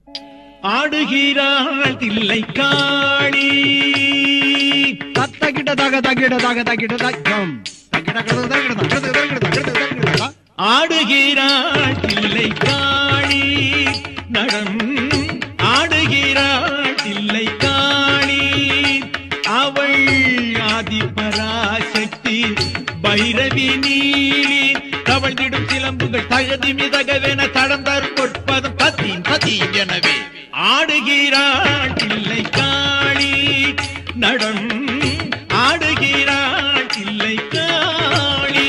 ஆடுகிறாள் தில்லை காளி தத்தகிட்ட தக தகிட தக தகிட தக்கம் தகிட கிட தகிட தகிட தகிட தகிட தகிட தகிட ஆடுகிறாள் தில்லை காளி நடம் ஆடுகிறாள் தில்லை காளி அவள் ஆதிபராசக்தி பைரவி நீலி தவழ்ந்திடும் சிலம்புகள் தகதி மிதகவென தடம் தரும் பொற்பதம் பதி பதி எனவே ஆடுகிறாள் தில்லை காளி நடம் ஆடுகிறாள் தில்லை காளி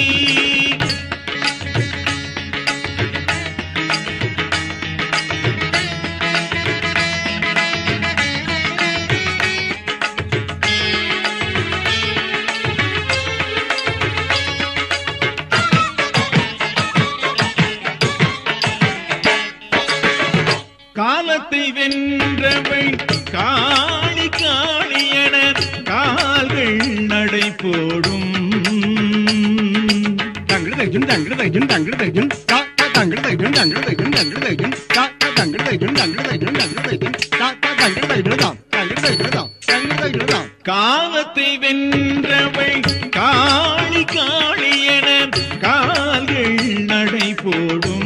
காலத்தை வென்றவள் காளி காளி என கால்கள் நடை போடும் தங்கிட தகிஜுன் தங்கிட தகிஜுன் தங்கிட தகிஜுன் தா தா தங்கிட தகிஜுன் தங்கிட தகிஜுன் தங்கிட தகிஜுன் தா தா தங்கிட தகிஜுன் தங்கிட தகிஜுன் தங்கிட தகிஜுன் தா தா தங்கிட தகிஜுன் தா தங்கிட தகிஜுன் தா தங்கிட தகிஜுன் தா காலத்தை வென்றவள் காளி காளி என கால்கள் நடை போடும்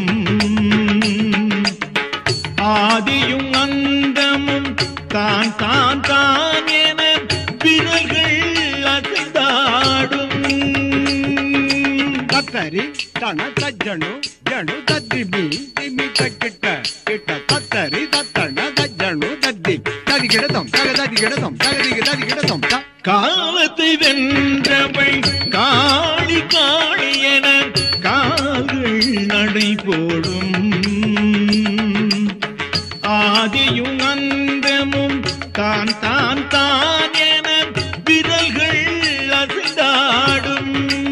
ஆதியும் அந்தமும் தான் தான் தான் என விரல்கள் அசைந்தாடும் தத்தரி தன தஜ்ஜனு ஜனு தத்திமி திமி தக்கிட்ட கிட்ட தத்தரி தத்தன தஜ்ஜனு தத்தி ததி கிடதம் தக ததி கிடதம் தகதி ததி கிடதம் தா காலத்தை வென்றவள் காளி காளி என கால்கள் நடை போடும் ஆதியும் அந்தமும் தான் தான் தான் என விரல்கள் அசைந்தாடும்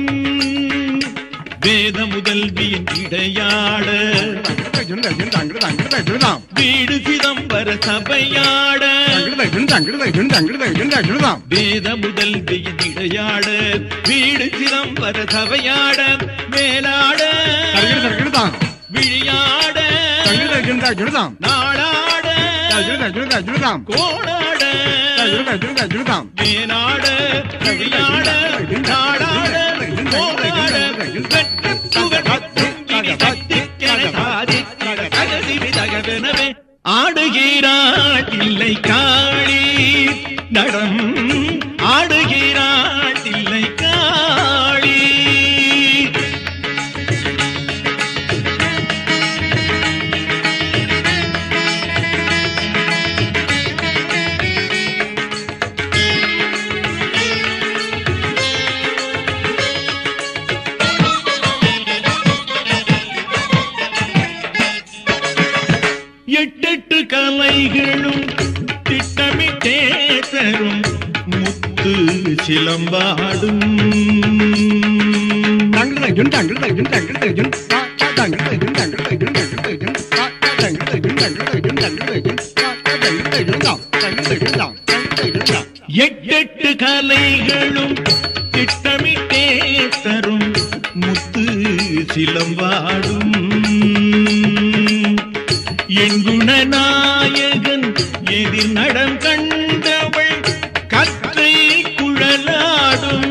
வேத முதல்வியின் இடையாட தகிஜுன் தகிஜுன் தங்கிட தங்கிட தகிஜுன் தாம் வீடு சிதம்பர சபையாட தங்கிட தகிஜுன் தங்கிட தகிஜுன் தங்கிட தகிஜுன் தகிஜுன் தாம் வேத முதல் இடையாட வீடு சிதம்பர சபையாட மேலாட தகிட தகிட தாம் விழியாட தகிட தகிஜுன் தகிஜுன் தாம் நாடாட தகிட தகிஜுன் தகிஜுன் தாம் கோடாட தகிட தகிஜுன் தகிஜுன் தாம் மேனாட விழியாட நாடாட கோடாட வெட்டுப் புகழ் பத்தும் இனி சத்திக்கென சாதிக்கிற தகதிவி தகவெனவே ஆடுகிறாள் இல்லை காளி நடம் ஆடுகிறாள் இல்லை காளி எட்டெட்டு கலைகளும் திட்டமிட்டே தரும் முத்து சிலம்பாடும் தங்கிட தகிஜுன் தங்கிட தகிஜுன் தங்கிட தகிஜுன் தா தா தங்கிட தகிஜுன் தங்கிட தகிஜுன் தங்கிட தகிஜுன் தா தா தங்கிட தகிஜுன் தங்கிட தகிஜுன் தங்கிட தகிஜுன் தா தா தங்கிட தகிஜுன் தாம் தங்கிட தகிஜுன் தாம் தங்கிட தகிஜுன் தாம் எட்டெட்டு கலைகளும் திட்டமிட்டே தரும் முத்து சிலம்பாடும் என் குணநாயகன் எதிர் நடம் கண்டவள் கற்றை குழலாடும்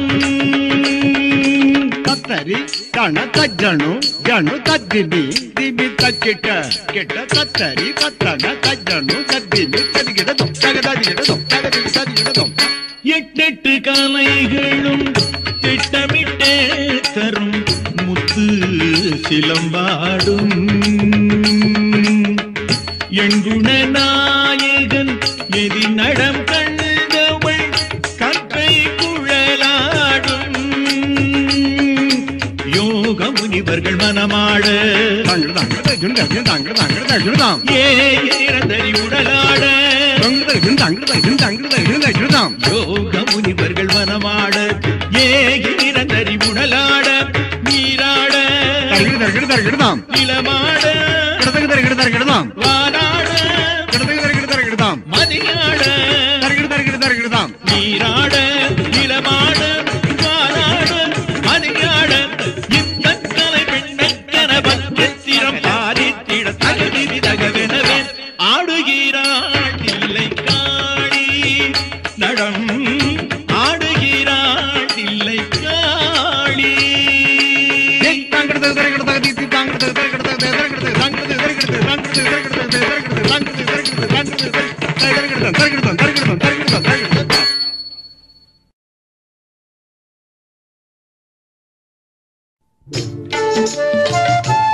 தத்தரி தன தஜ்ஜனு ஜனு தத்திமி திமி தக்கிட்ட கிட்ட தத்தரி தத்தன தஜ்ஜனு தத்திமி ததி கிடதம் தகதாதி கிடதம் தகதி ததி கிடதம் எட்டெட்டு கலைகளும் திட்டமிட்டே தரும் முத்து சிலம்பாடும் என் குணநாயகன் எதி நடம் கண்டவள் கற்றை குழலாடும் யோக முனிவர்கள் மனமாட தங்கிட தங்கிட தகிஜுன் தகிஜுன் தங்கிட தங்கிட தகிஜுன் தாம் ஏ இறந்தறி உடலாட தங்கிட தகிஜுன் தங்கிட தகிஜுன் தங்கிட தகிஜுன் தகிஜுன் தாம் யோக முனிவர்கள் வனமாட ஏகி நிரந்தரி உடலாட நீராட தங்கிட தகிட தகிட தாம் நிலமாட கிடதகு தகிட தகிட தாம் வானாட கிடதகு தகிட தகிட தாம் மதியாட தகிட தகிட தகிட தாம் நீராட நிலமாட வானாட மதியாட இந்த கலை பெண்ணென பத்திரம் பாதித்திட தகுதி தகவெனவே ஆடுகிறாள் இல்லை காளி Thank